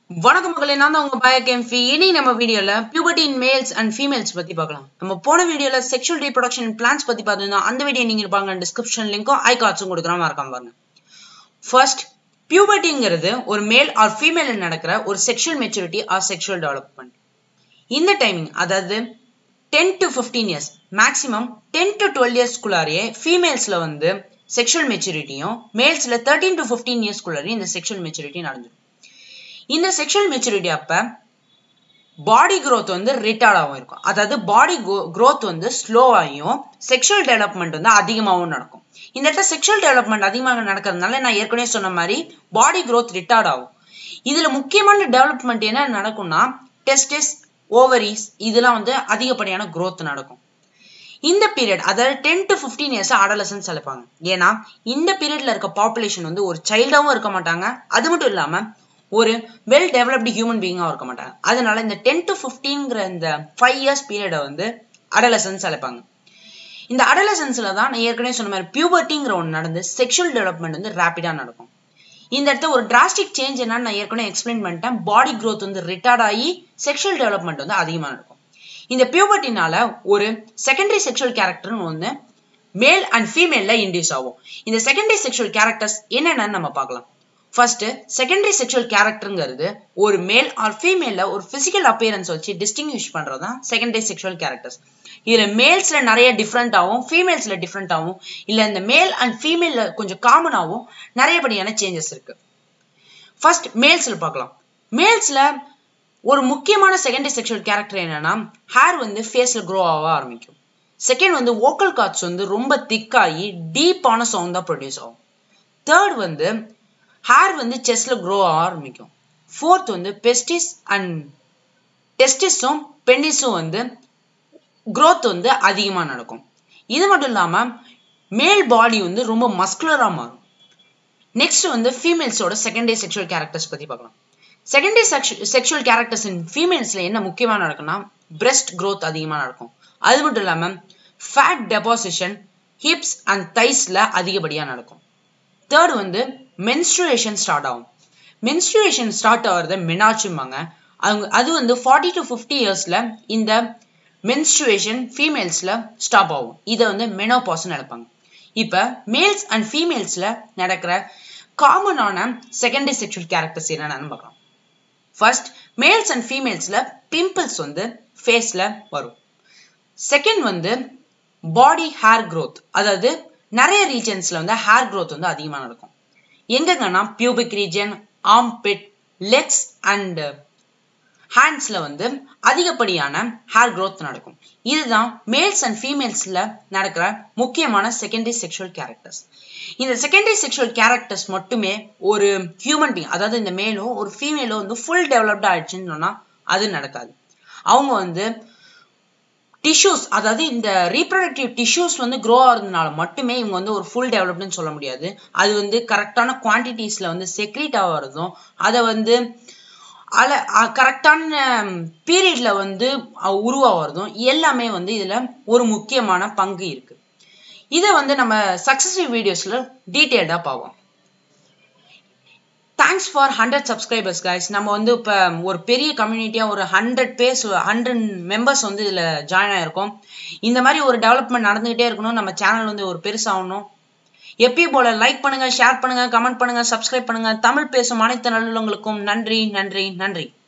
வணக்கம் மக்களே நான் தான் உங்க பயக் எம்ஃபி இனி நம்ம வீடியோல puberty in males and females பத்தி பார்க்கலாம் நம்ம போன வீடியோல செக்ஷுவல் ரீப்ரொடக்ஷன் பிளான்ஸ் பத்தி பார்த்திருந்தோம் அந்த வீடியோ நீங்க இருப்பாங்க டிஸ்கிரிப்ஷன் லிங்க்கும் ஐ கார்ட்ஸும் கொடுக்குறோம் மறக்காம பாருங்க ஃபர்ஸ்ட் பியூபர்ட்டிங்கிறது ஒரு மேல் ஆர் ஃபீமேல் நடக்கிற ஒரு sexual maturity or sexual development இந்த டைமிங் அதாவது ten to fifteen years maximum ten to twelve இயர்ஸ்க்குள்ளாரியே ஃபீமேல்ஸ்ல வந்து செக்ஷுவல் மெச்சூரிட்டியும் மேல்ஸ்ல தேர்ட்டீன் டு ஃபிஃப்டீன் இயர்ஸ்க்குள்ளாரையும் இந்த செக்ஷுவல் மெச்சூரிட்டி நடந்துடும் இந்த செக்ஷுவல் மெச்சூரிட்டி அப்ப பாடி growth வந்து ரிட்டார்டாகவும் இருக்கும் அதாவது பாடி growth வந்து ஸ்லோவாயும் செக்ஷுவல் டெவலப்மெண்ட் வந்து அதிகமாகவும் நடக்கும் இந்த இடத்துல செக்ஷுவல் டெவலப்மெண்ட் அதிகமாக நடக்கிறதுனால நான் ஏற்கனவே சொன்ன மாதிரி பாடி growth ரிட்டார்ட் ஆகும் இதுல முக்கியமான டெவலப்மெண்ட் என்ன நடக்கும்னா டெஸ்டிஸ் ஓவரிஸ் இதெல்லாம் வந்து அதிகப்படியான growth நடக்கும் இந்த பீரியட் அதாவது ten to fifteen years adolescence அழைப்பாங்க ஏன்னா இந்த பீரியட்ல இருக்க பாப்புலேஷன் வந்து ஒரு சைல்டாவும் இருக்க மாட்டாங்க அது மட்டும் இல்லாம ஒரு வெல் டெவலப்டு ஹியூமன் பீயிங்காக இருக்க மாட்டாங்க அதனால இந்த டென் டு ஃபிஃப்டீன்கிற இந்த ஃபைவ் இயர்ஸ் பீரியடை வந்து அடலசன்ஸ் அழைப்பாங்க இந்த அடலசன்ஸ்ல தான் நான் ஏற்கனவே சொன்ன மாதிரி பியூபர்ட்டிங்கிற ஒன்று நடந்து செக்ஷுவல் டெவலப்மெண்ட் வந்து ரேப்பிடாக நடக்கும் இந்த இடத்துல ஒரு டிராஸ்டிக் சேஞ்ச் என்னன்னு நான் ஏற்கனவே எக்ஸ்பிளைன் பண்ணிட்டேன் பாடி growth வந்து ரிட்டார்ட் ஆகி செக்ஷுவல் டெவலப்மெண்ட் வந்து அதிகமாக நடக்கும் இந்த பியூபர்ட்டினால ஒரு செகண்டரி செக்ஷுவல் கேரக்டர்னு ஒன்று மேல் அண்ட் ஃபீமேல்ல இன்டியூஸ் ஆகும் இந்த செகண்டரி செக்ஷுவல் கேரக்டர்ஸ் என்னென்னு நம்ம பார்க்கலாம் ஃபர்ஸ்ட் செகண்டரி செக்ஷுவல் கேரக்டருங்கிறது ஒரு மேல் ஆர் ஃபீமேல்ல ஒரு பிசிக்கல் அப்பியரன்ஸ் வச்சு டிஸ்டிங்விஷ் பண்றது தான் செகண்டரி செக்ஷுவல் கேரக்டர்ஸ் இதுல மேல்ஸ்ல நிறைய டிஃப்ரெண்ட் ஆகும் ஃபீமேல்ஸ்ல டிஃப்ரெண்ட் ஆகும் இல்ல இந்த மேல் அண்ட் ஃபீமேல்ல கொஞ்சம் காமனாகவும் நிறையபடியான சேஞ்சஸ் இருக்கு ஃபர்ஸ்ட் மேல்ஸ்ல பார்க்கலாம் மேல்ஸ்ல ஒரு முக்கியமான செகண்டரி செக்ஷுவல் கேரக்டர் என்னன்னா ஹேர் வந்து ஃபேஸ்ல க்ரோ ஆக ஆரம்பிக்கும் செகண்ட் வந்து வோக்கல் கார்ட்ஸ் வந்து ரொம்ப திக்காகி டீப்பான சவுண்ட் தான் ப்ரொடியூஸ் ஆகும் தேர்ட் வந்து ஹேர் வந்து செஸ்ட்ல க்ரோ ஆக ஆரம்பிக்கும் ஃபோர்த் வந்து பெஸ்டிஸ் அண்ட் டெஸ்டிஸும் பெண்டிஸும் வந்து growth வந்து அதிகமாக நடக்கும் இது மட்டும் இல்லாமல் மேல் பாடி வந்து ரொம்ப மஸ்குலராக மாறும் நெக்ஸ்ட் வந்து ஃபீமேல்ஸோட செகண்டரி செக்ஷுவல் கேரக்டர்ஸ் பற்றி பார்க்கலாம் செகண்டரி செக்ஷுவல் கேரக்டர்ஸ் இன் ஃபீமேல்ஸில் என்ன முக்கியமாக நடக்கும்னா breast growth அதிகமாக நடக்கும் அது மட்டும் இல்லாமல் ஃபேட் டெபாசிஷன் ஹிப்ஸ் அண்ட் தைஸில் அதிகப்படியாக நடக்கும் தேர்ட் வந்து மென்ஸ்ட்ருவேஷன் ஸ்டார்ட் ஆகும் மென்ஸ்ட்ருவேஷன் ஸ்டார்ட் ஆகிறத மெனாச்சும்பாங்க அவங்க அது வந்து ஃபார்ட்டி டு ஃபிஃப்டி இயர்ஸில் இந்த மென்ஸ்ட்ருவேஷன் ஃபீமேல்ஸில் ஸ்டாப் ஆகும் இதை வந்து மெனோபாஸ்ன்னு நினைப்பாங்க இப்போ மேல்ஸ் அண்ட் ஃபீமேல்ஸில் நடக்கிற காமனான செகண்டரி செக்ஷுவல் கேரக்டர்ஸ் என்னென்னு பார்க்கலாம் ஃபர்ஸ்ட் மேல்ஸ் அண்ட் ஃபீமேல்ஸில் பிம்பிள்ஸ் வந்து ஃபேஸில் வரும் செகண்ட் வந்து பாடி ஹேர் growth அதாவது நிறைய ரீஜன்ஸ்ல வந்து ஹேர் growth வந்து அதிகமாக நடக்கும் எங்கங்கன்னா pubic region armpit legs and ஹேண்ட்ஸ்ல வந்து அதிகப்படியான ஹேர் growth நடக்கும் இதுதான் மேல்ஸ் அண்ட் ஃபீமேல்ஸ்ல நடக்கிற முக்கியமான செகண்டரி செக்ஷுவல் கேரக்டர்ஸ் இந்த செகண்டரி செக்ஷுவல் கேரக்டர்ஸ் மட்டுமே ஒரு ஹியூமன் பீங் அதாவது இந்த மேலோ ஒரு ஃபீமேலோ வந்து ஃபுல் டெவலப்ட் ஆயிடுச்சுன்னு சொன்னா அது நடக்காது அவங்க வந்து டிஷ்யூஸ் அதாவது இந்த ரீப்ரொடக்டிவ் டிஷ்யூஸ் வந்து க்ரோ ஆகிறதுனால மட்டுமே இவங்க வந்து ஒரு ஃபுல் டெவலப்மெண்ட் சொல்ல முடியாது அது வந்து கரெக்டான குவான்டிட்டிஸில் வந்து செக்ரீட் ஆகிறதும் அதை வந்து அல கரெக்டான பீரியட்ல வந்து உருவாகிறதும் எல்லாமே வந்து இதில் ஒரு முக்கியமான பங்கு இருக்கு இதை வந்து நம்ம சக்சஸிவ் வீடியோஸில் டீட்டெயில்டாக பார்ப்போம் thanks for hundred subscribers guys நம்ம வந்து இப்போ ஒரு பெரிய கம்யூனிட்டியாக ஒரு ஹண்ட்ரட் பேர்ஸ் ஹண்ட்ரட் மெம்பர்ஸ் வந்து இதில் ஜாயின் ஆகிருக்கோம் இந்த மாதிரி ஒரு டெவலப்மெண்ட் நடந்துகிட்டே இருக்கணும் நம்ம சேனல் வந்து ஒரு பெருசாகணும் எப்பயும் போல லைக் பண்ணுங்க ஷேர் பண்ணுங்க கமெண்ட் பண்ணுங்க சப்ஸ்கிரைப் பண்ணுங்க தமிழ் பேசும் அனைத்து நல்லுள்ளங்களுக்கும் நன்றி நன்றி நன்றி